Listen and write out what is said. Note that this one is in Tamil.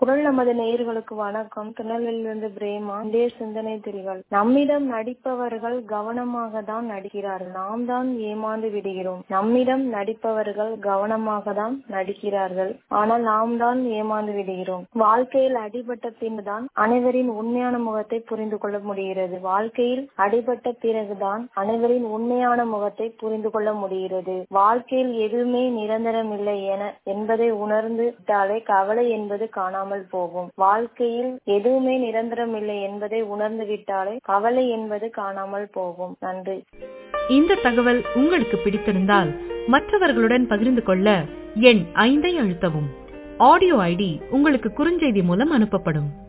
குரல் நமது நேயர்களுக்கு வணக்கம் திருநெல்வேலியிலிருந்து பிரேமா இந்திய சிந்தனை தெரிகள் நம்மிடம் நடிப்பவர்கள் கவனமாக தான் நடிக்கிறார்கள் நாம் தான் ஏமாந்து விடுகிறோம் நம்மிடம் நடிப்பவர்கள் கவனமாக தான் நடிக்கிறார்கள் ஆனால் நாம் தான் ஏமாந்து விடுகிறோம் வாழ்க்கையில் அடிபட்ட பின்தான் அனைவரின் உண்மையான முகத்தை புரிந்து கொள்ள முடிகிறது வாழ்க்கையில் அடிபட்ட பிறகுதான் அனைவரின் உண்மையான முகத்தை புரிந்து கொள்ள முடிகிறது வாழ்க்கையில் எதுவுமே நிரந்தரம் இல்லை என என்பதை உணர்ந்து விட்டாலே கவலை என்பது காணாமல் போகும் வாழ்க்கையில் எதுவுமே நிரந்தரம் இல்லை என்பதை உணர்ந்து விட்டாலே கவலை என்பது காணாமல் போகும் நன்றி இந்த தகவல் உங்களுக்கு பிடித்திருந்தால் மற்றவர்களுடன் பகிர்ந்து கொள்ள எண் ஐந்தை அழுத்தவும் ஆடியோ ஐடி உங்களுக்கு குறுஞ்செய்தி மூலம் அனுப்பப்படும்